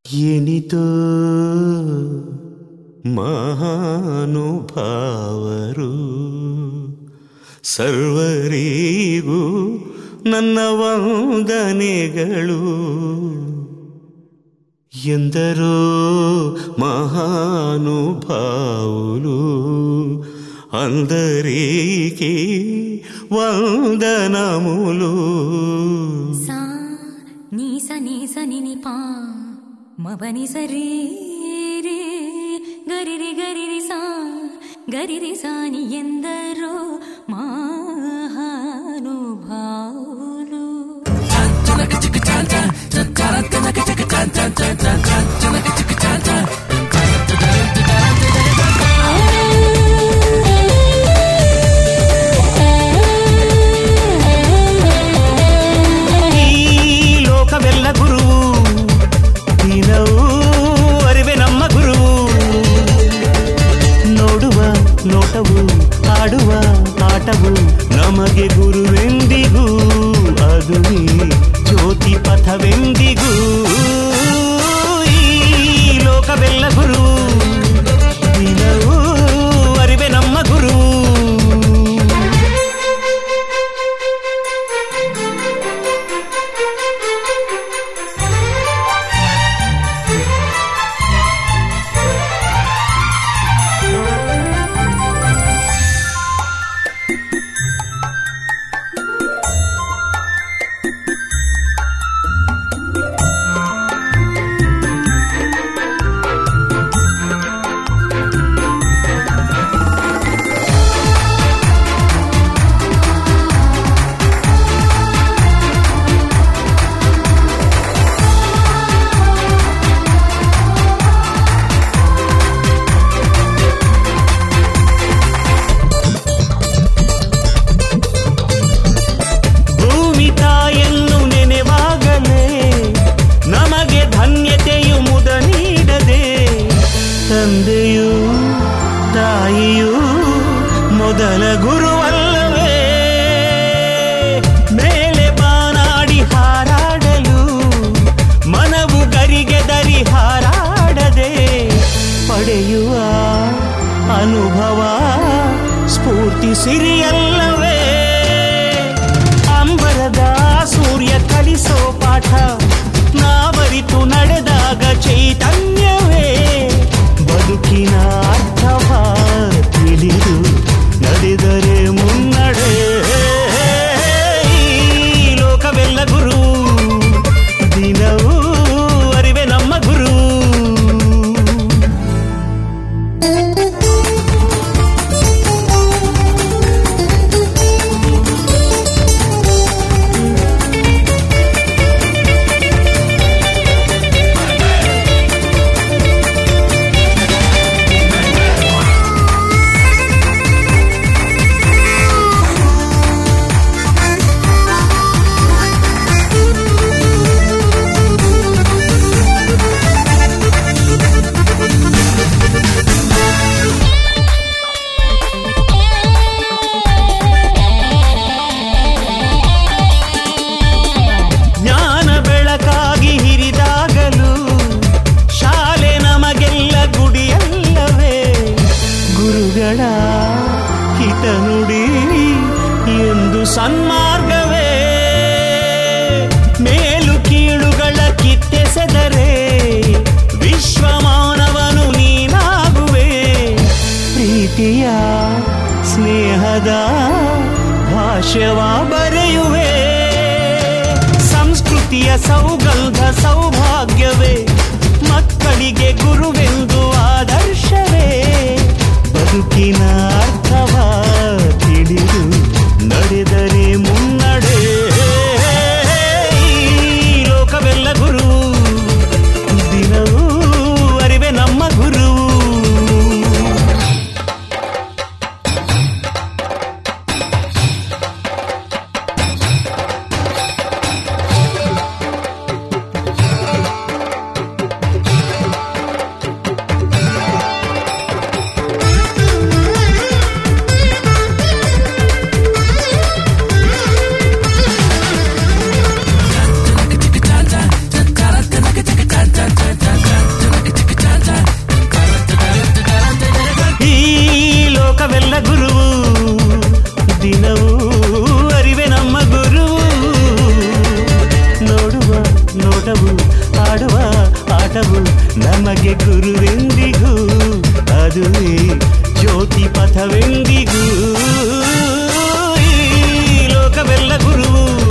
ಏನಿತೋ ಮಹಾನುಭಾವರು ಸರ್ವರಿಗೂ ನನ್ನ ವಂದನೆಗಳು ఎందరో మహానుభావులు అందరికీ వందనములు సా నీ స నీ స ని ని పా మవని సరి రే గరిరి గరిరి సా గరిరి సాని ఎందరో మహానుభావులు ಈ ಲೋಕವೆಲ್ಲ ಗುರುವು ದಿನವೂ ಅರಿವೆ ನಮ್ಮ ಗುರುವು ನೋಡುವ ನೋಟವು ಆಡುವ ಆಟವು ನಮಗೆ ಗುರುವೆಂದಿಗೂ ಅದುವೇ ಜ್ಯೋತಿ ಪಥವೆಂದಿಗೂ ಈ ಲೋಕವೆಲ್ಲ ಗುರು ದಿನವೂ ಅರಿವೆ ನಮ್ಮ ಗುರು ಭೂಮಿ ತಾಯನ್ನು ನೆನೆವಾಗಲೇ ನಮಗೆ ಧನ್ಯತೆಯು ಮುದ ನೀಡದೆ ತಂದೆಯು ತಾಯಿಯು ಮೊದಲ ಗುರುವಲ್ಲವೇ ಮೇಲೆ ಬಾನಾಡಿ ಹಾರಾಡಲು ಮನವು ಗರಿಗೆ ದರಿ ಹಾರಾಡದೆ ಪಡೆಯುವ ಅನುಭವ ಸ್ಫೂರ್ತಿ ಸಿರಿಯಲ್ಲವೇ ಅಂಬರದ ಸೂರ್ಯ ಕಲಿಸೋ ಪಾಠ ನಾವರಿತು ನಡೆದಾಗ ಚೈತನ್ಯವೇ ಬದುಕಿನ ಅರ್ಥವ ತಿಳಿದು ನಡೆದರೆ ಮುನ್ನಡೆ ಈ ಲೋಕವೆಲ್ಲ ಗುರು ದಿನವೂ ಅರಿವೆ ನಮ್ಮ ಗುರು ಜ್ಞಾನ ಬೆಳಕಾಗಿ ಹಿರಿದಾಗಲು ಶಾಲೆ ನಮಗೆಲ್ಲ ಗುಡಿಯಲ್ಲವೇ ಗುರುಗಳ ಹಿತನುಡಿ ಎಂದು ಸನ್ಮಾರ್ಗವೇ ಮೇಲು ಕೀಳುಗಳ ಕಿತ್ತೆಸೆದರೆ ವಿಶ್ವ ಮಾನವನು ನೀನಾಗುವೆ ಪ್ರೀತಿಯ ಸ್ನೇಹದ ಭಾಷ್ಯವ ಬರೆಯುವೆ ಸಂಸ್ಕೃತಿಯ ಸೌಗಂಧ ಸೌಭಾಗ್ಯವೇ ಮಕ್ಕಳಿಗೆ ಗುರುವೆಂದು ಆದರ್ಶವೇ ಬದುಕಿನ ಅರ್ಥವ ತಿಳಿದು ನಡೆದರೆ ಮುನ್ನಡೆ ಈ ಲೋಕವೆಲ್ಲ ಗುರು ದಿನವೂ ಅರಿವೆ ನಮ್ಮ ಗುರು ದಿನವೂ ಅರಿವೆ ನಮ್ಮ ಗುರು ನೋಡುವ ನೋಟವು ಆಡುವ ಆಟವು ನಮಗೆ ಗುರುವೆಂದಿಗೂ ಅದುವೇ ಜ್ಯೋತಿ ಪಥವೆಂದಿಗೂ ಈ ಲೋಕವೆಲ್ಲ ಗುರುವು